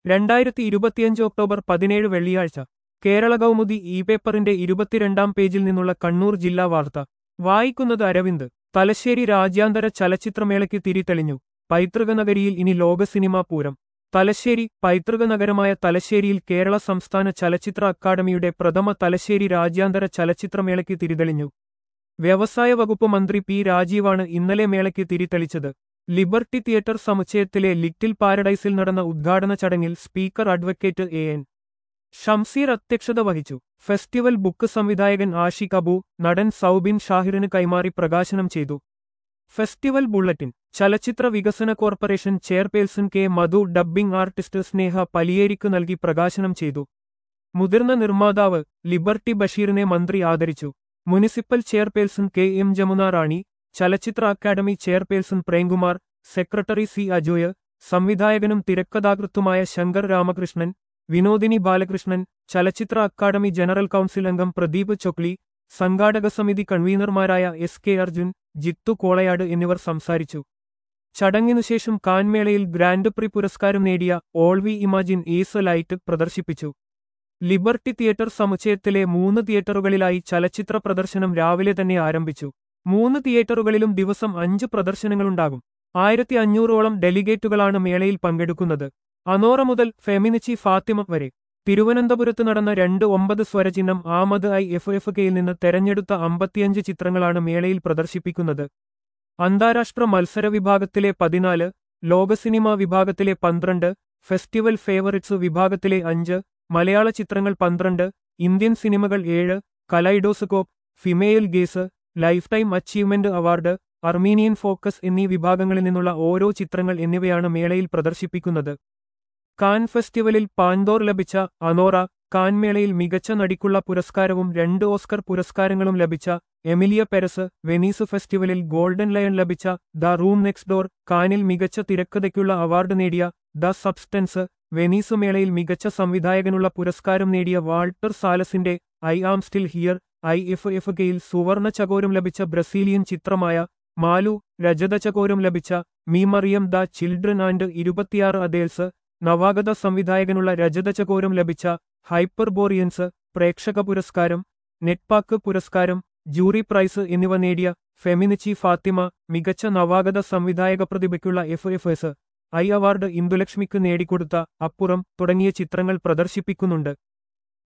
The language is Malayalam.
രണ്ടായിരത്തി ഇരുപത്തിയഞ്ച് ഒക്ടോബർ പതിനേഴ് വെള്ളിയാഴ്ച കേരള കൗമുദി ഇ പേപ്പറിന്റെ ഇരുപത്തിരണ്ടാം പേജിൽ നിന്നുള്ള കണ്ണൂർ ജില്ലാ വാർത്ത വായിക്കുന്നത് അരവിന്ദ് തലശ്ശേരി രാജ്യാന്തര ചലച്ചിത്രമേളയ്ക്ക് തിരിതെളിഞ്ഞു പൈതൃക നഗരിയിൽ ഇനി ലോക സിനിമാ പൂരം തലശ്ശേരി പൈതൃക നഗരമായ തലശ്ശേരിയിൽ കേരള സംസ്ഥാന ചലച്ചിത്ര അക്കാദമിയുടെ പ്രഥമ തലശ്ശേരി രാജ്യാന്തര ചലച്ചിത്രമേളയ്ക്ക് തിരിതെളിഞ്ഞു വ്യവസായ വകുപ്പ് മന്ത്രി പി രാജീവാണ് ഇന്നലെ മേളയ്ക്ക് തിരിതെളിച്ചത് ലിബർട്ടി തിയേറ്റർ സമുച്ചയത്തിലെ ലിറ്റിൽ പാരഡൈസിൽ നടന്ന ഉദ്ഘാടന ചടങ്ങിൽ speaker advocate A N Shamseer അധ്യക്ഷത വഹിച്ചു ഫെസ്റ്റിവൽ ബുക്ക് സംവിധായകൻ ആഷിഖ് അബു നടൻ സൗബിൻ ഷാഹിറിന് കൈമാറി പ്രകാശനം ചെയ്തു ഫെസ്റ്റിവൽ ബുള്ളറ്റിൻ ചലച്ചിത്ര വികസന corporation chairperson K Madhu dubbing artist Sneha പലിയേരിക്ക് നൽകി പ്രകാശനം ചെയ്തു മുതിർന്ന നിർമ്മാതാവ് ലിബർട്ടി ബഷീറിനെ മന്ത്രി ആദരിച്ചു municipal chairperson K M Jamuna Rani ചലച്ചിത്ര academy chairperson Premkumar secretary C Ajoy സംവിധായകനും തിരക്കഥാകൃത്തുമായ ശങ്കർ രാമകൃഷ്ണൻ വിനോദിനി ബാലകൃഷ്ണൻ ചലച്ചിത്ര അക്കാദമി ജനറൽ കൗൺസിൽ അംഗം പ്രദീപ് ചൊക്ലി സംഘാടക സമിതി കൺവീനർമാരായ എസ് കെ അർജുൻ ജിത്തു കോളയാട് എന്നിവർ സംസാരിച്ചു ചടങ്ങിനുശേഷം കാൻമേളയിൽ ഗ്രാൻഡ് പ്രി പുരസ്കാരം നേടിയ all we imagine is light പ്രദർശിപ്പിച്ചു ലിബർട്ടി തിയേറ്റർ സമുച്ചയത്തിലെ മൂന്ന് തിയേറ്ററുകളിലായി ചലച്ചിത്ര പ്രദർശനം രാവിലെ തന്നെ ആരംഭിച്ചു മൂന്ന് തിയേറ്ററുകളിലും ദിവസം അഞ്ച് പ്രദർശനങ്ങളുണ്ടാകും ആയിരത്തി അഞ്ഞൂറോളം ഡെലിഗേറ്റുകളാണ് മേളയിൽ പങ്കെടുക്കുന്നത് അനോറ മുതൽ ഫെമിനിച്ചി ഫാത്തിമ വരെ തിരുവനന്തപുരത്ത് നടന്ന രണ്ട് ഒമ്പത് സ്വരചിഹ്നം ആമത് ഐ എഫ് എഫ് കെയിൽ നിന്ന് തെരഞ്ഞെടുത്ത അമ്പത്തിയഞ്ച് ചിത്രങ്ങളാണ് മേളയിൽ പ്രദർശിപ്പിക്കുന്നത് അന്താരാഷ്ട്ര മത്സര വിഭാഗത്തിലെ പതിനാല് ലോക സിനിമാ വിഭാഗത്തിലെ പന്ത്രണ്ട് ഫെസ്റ്റിവൽ ഫേവറിറ്റ്സ് വിഭാഗത്തിലെ അഞ്ച് മലയാള ചിത്രങ്ങൾ പന്ത്രണ്ട് ഇന്ത്യൻ സിനിമകൾ ഏഴ് kaleidoscope female gaze lifetime achievement award Armenian focus എന്നീ വിഭാഗങ്ങളിൽ നിന്നുള്ള ഓരോ ചിത്രങ്ങൾ എന്നിവയാണ് മേളയിൽ പ്രദർശിപ്പിക്കുന്നത് കാൻ ഫെസ്റ്റിവലിൽ പാൻഡോർ ലഭിച്ച അനോറ കാൻ മേളയിൽ മികച്ച നടിക്കുള്ള പുരസ്കാരവും രണ്ട് ഓസ്കർ പുരസ്കാരങ്ങളും ലഭിച്ച എമിലിയ പെരസ് വെനീസ് ഫെസ്റ്റിവലിൽ ഗോൾഡൻ ലയൺ ലഭിച്ച ദ റൂം നെക്സ്റ്റ് ഡോർ കാനിൽ മികച്ച തിരക്കഥയ്ക്കുള്ള അവാർഡ് നേടിയ ദ സബ്സ്റ്റൻസ് വെനീസ് മേളയിൽ മികച്ച സംവിധായകനുള്ള പുരസ്കാരം നേടിയ വാൾട്ടർ സാലസിന്റെ I am still here I F F കെയിൽ സുവർണ ചകോരം ലഭിച്ച ബ്രസീലിയൻ ചിത്രമായ മാലു രജത ചകോരം ലഭിച്ച മീമറിയം ദ ചിൽഡ്രൻ ആൻഡ് ഇരുപത്തിയാറ് അതേൽസ് നവാഗത സംവിധായകനുള്ള രജത ചകോരം ലഭിച്ച ഹൈപ്പർബോറിയൻസ് പ്രേക്ഷക പുരസ്കാരം നെറ്റ്പാക്ക് പുരസ്കാരം ജൂറി പ്രൈസ് എന്നിവ നേടിയ ഫെമിനിച്ചി ഫാത്തിമ മികച്ച നവാഗത സംവിധായക പ്രതിഭയ്ക്കുള്ള F F S I award ഇന്ദുലക്ഷ്മിക്ക് നേടിക്കൊടുത്ത അപ്പുറം തുടങ്ങിയ ചിത്രങ്ങൾ പ്രദർശിപ്പിക്കുന്നുണ്ട്